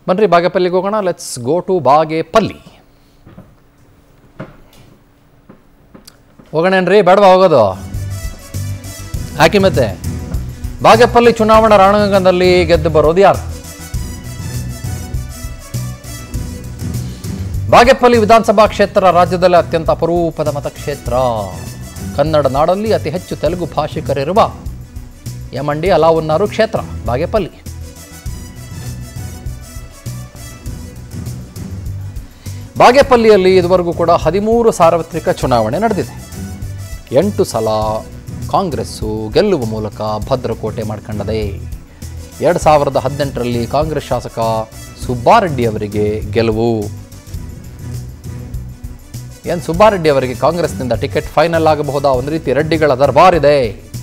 ಬನ್ರಿ ಬಾಗೇಪಲ್ಲಿಗೆ ಹೋಗೋಣ ಲೆಟ್ಸ್ ಗೋ ಟು ಬಾಗೇಪಲ್ಲಿ ಹೋಗೋಣೇನ್ರಿ ಬೇಡವಾ ಹೋಗೋದು ಹಾಕಿ ಮತ್ತೆ ಬಾಗೇಪಲ್ಲಿ ಚುನಾವಣಾ ರಣರಂಗದಲ್ಲಿ ಗೆದ್ದು ಬರೋದು ಯಾರು ಬಾಗೇಪಲ್ಲಿ ವಿಧಾನಸಭಾ ಕ್ಷೇತ್ರ ರಾಜ್ಯದಲ್ಲಿ ಅತ್ಯಂತ ಅಪರೂಪದ ಮತಕ್ಷೇತ್ರ ಕನ್ನಡ ನಾಡಲ್ಲಿ ಅತಿ ಹೆಚ್ಚು ತೆಲುಗು ಭಾಷಿಕರಿರುವ ಯಮಂಡಿ ಅಲಾವುನ್ನಾರು ಕ್ಷೇತ್ರ ಬಾಗೇಪಲ್ಲಿ ಬಾಗೇಪಲ್ಲಿಯಲ್ಲಿ ಇದುವರೆಗೂ ಕೂಡ ಹದಿಮೂರು ಸಾರ್ವತ್ರಿಕ ಚುನಾವಣೆ ನಡೆದಿದೆ ಎಂಟು ಸಲ ಕಾಂಗ್ರೆಸ್ಸು ಗೆಲ್ಲುವ ಮೂಲಕ ಭದ್ರಕೋಟೆ ಮಾಡ್ಕೊಂಡದೆ ಎರಡು ಸಾವಿರದ ಹದಿನೆಂಟರಲ್ಲಿ ಕಾಂಗ್ರೆಸ್ ಶಾಸಕ ಸುಬ್ಬಾರೆಡ್ಡಿ ಅವರಿಗೆ ಗೆಲುವು ಎನ್ ಸುಬ್ಬಾರೆಡ್ಡಿ ಅವರಿಗೆ ಕಾಂಗ್ರೆಸ್ನಿಂದ ಟಿಕೆಟ್ ಫೈನಲ್ ಆಗಬಹುದಾ ಒಂದು ರೀತಿ ರೆಡ್ಡಿಗಳ ದರ್ಬಾರ್ ಇದೆ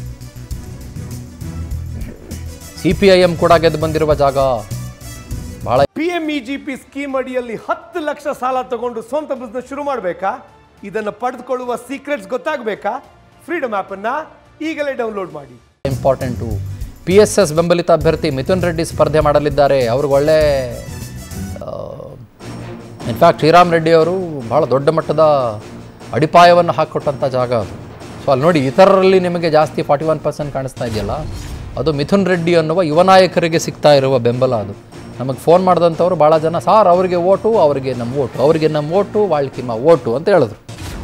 ಸಿಪಿಐಎಂ ಕೂಡ ಗೆದ್ದು ಬಂದಿರುವ ಜಾಗ ಬಹಳ P M E G P scheme ಅಡಿಯಲ್ಲಿ ಹತ್ತು ಲಕ್ಷ ಸಾಲ ತಗೊಂಡು ಸ್ವಂತ ಬಿಸ್ನೆಸ್ ಶುರು ಮಾಡಬೇಕಾ ಇದನ್ನು ಪಡೆದುಕೊಳ್ಳುವ ಸೀಕ್ರೆಟ್ಸ್ ಗೊತ್ತಾಗಬೇಕಾ ಫ್ರೀಡಮ್ ಆ್ಯಪನ್ನು ಈಗಲೇ ಡೌನ್ಲೋಡ್ ಮಾಡಿ ಇಂಪಾರ್ಟೆಂಟು ಪಿ ಎಸ್ ಎಸ್ ಬೆಂಬಲಿತ ಅಭ್ಯರ್ಥಿ ಮಿಥುನ್ ರೆಡ್ಡಿ ಸ್ಪರ್ಧೆ ಮಾಡಲಿದ್ದಾರೆ ಅವ್ರಿಗೆ ಒಳ್ಳೆ ಇನ್ಫ್ಯಾಕ್ಟ್ ಶ್ರೀರಾಮ್ ರೆಡ್ಡಿ ಅವರು ಬಹಳ ದೊಡ್ಡ ಮಟ್ಟದ ಅಡಿಪಾಯವನ್ನು ಹಾಕಿಕೊಟ್ಟಂಥ ಜಾಗ ಅದು ಸೊ ಅಲ್ಲಿ ನೋಡಿ ಇತರರಲ್ಲಿ ನಿಮಗೆ ಜಾಸ್ತಿ ಫಾರ್ಟಿ ಒನ್ ಪರ್ಸೆಂಟ್ ಕಾಣಿಸ್ತಾ ಇದೆಯಲ್ಲ ಅದು ಮಿಥುನ್ ರೆಡ್ಡಿ ಅನ್ನುವ ಯುವ ನಾಯಕರಿಗೆ ಸಿಗ್ತಾ ಇರುವ ಬೆಂಬಲ ಅದು ನಮಗೆ ಫೋನ್ ಮಾಡಿದಂಥವ್ರು ಭಾಳ ಜನ ಸಾರ್ ಅವರಿಗೆ ಓಟು ಅವರಿಗೆ ನಮ್ಮ ಓಟು ಅವರಿಗೆ ನಮ್ಮ ಓಟು ವಾಳ್ಕಿಮ ಓಟು ಅಂತ ಹೇಳಿದ್ರು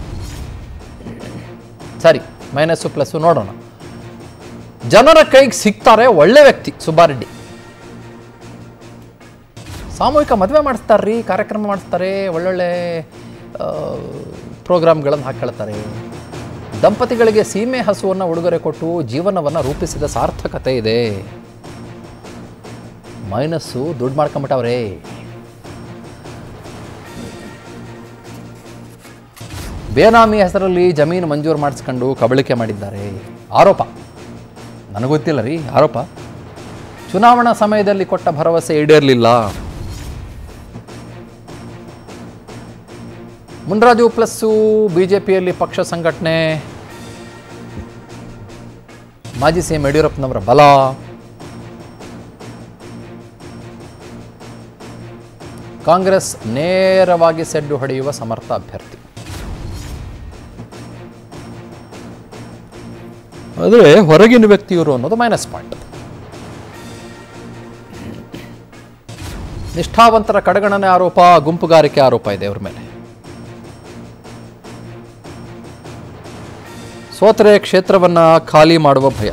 ಸರಿ ಮೈನಸ್ಸು ಪ್ಲಸ್ಸು ನೋಡೋಣ ಜನರ ಕೈಗೆ ಸಿಗ್ತಾರೆ ಒಳ್ಳೆ ವ್ಯಕ್ತಿ ಸುಬ್ಬಾರೆಡ್ಡಿ ಸಾಮೂಹಿಕ ಮದುವೆ ಮಾಡಿಸ್ತಾರ್ರಿ ಕಾರ್ಯಕ್ರಮ ಮಾಡಿಸ್ತಾರೆ ಒಳ್ಳೊಳ್ಳೆ ಪ್ರೋಗ್ರಾಮ್ಗಳನ್ನು ಹಾಕ್ಕೊಳ್ತಾರೆ ದಂಪತಿಗಳಿಗೆ ಸೀಮೆ ಹಸುವನ್ನು ಉಡುಗೊರೆ ಕೊಟ್ಟು ಜೀವನವನ್ನು ರೂಪಿಸಿದ ಸಾರ್ಥಕತೆ ಇದೆ ಮೈನಸ್ಸು ದುಡ್ಡು ಮಾಡ್ಕೊಂಬಿಟ್ಟವ್ರೆ ಬೇನಾಮಿ ಹೆಸರಲ್ಲಿ ಜಮೀನು ಮಂಜೂರು ಮಾಡಿಸ್ಕೊಂಡು ಕಬಳಿಕೆ ಮಾಡಿದ್ದಾರೆ ಆರೋಪ ನನಗೊತ್ತಿಲ್ಲ ರೀ ಆರೋಪ ಚುನಾವಣಾ ಸಮಯದಲ್ಲಿ ಕೊಟ್ಟ ಭರವಸೆ ಈಡೇರಲಿಲ್ಲ ಮುನ್ರಾಜು ಪ್ಲಸ್ಸು ಬಿ ಜೆ ಪಿಯಲ್ಲಿ ಪಕ್ಷ ಸಂಘಟನೆ ಮಾಜಿ ಸಿ ಎಂ ಯಡಿಯೂರಪ್ಪನವರ ಬಲ ಕಾಂಗ್ರೆಸ್ ನೇರವಾಗಿ ಸೆಡ್ಡು ಹೊಡೆಯುವ ಸಮರ್ಥ ಅಭ್ಯರ್ಥಿ ಆದರೆ ಹೊರಗಿನ ವ್ಯಕ್ತಿಯವರು ಅನ್ನೋದು ಮೈನಸ್ ಪಾಯಿಂಟ್ ನಿಷ್ಠಾವಂತರ ಕಡೆಗಣನೆ ಆರೋಪ ಗುಂಪುಗಾರಿಕೆ ಆರೋಪ ಇದೆ ಅವ್ರ ಮೇಲೆ ಸೋತರೆ ಕ್ಷೇತ್ರವನ್ನ ಖಾಲಿ ಮಾಡುವ ಭಯ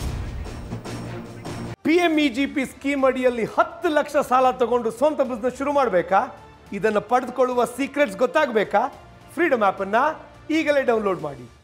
P M E G P scheme ಅಡಿಯಲ್ಲಿ ಹತ್ತು ಲಕ್ಷ ಸಾಲ ತಗೊಂಡು ಸ್ವಂತ ಬಿಸ್ನೆಸ್ ಶುರು ಮಾಡಬೇಕಾ ಇದನ್ನು ಪಡೆದುಕೊಳ್ಳುವ ಸೀಕ್ರೆಟ್ಸ್ ಗೊತ್ತಾಗಬೇಕಾ ಫ್ರೀಡಮ್ ಆ್ಯಪನ್ನು ಈಗಲೇ ಡೌನ್ಲೋಡ್ ಮಾಡಿ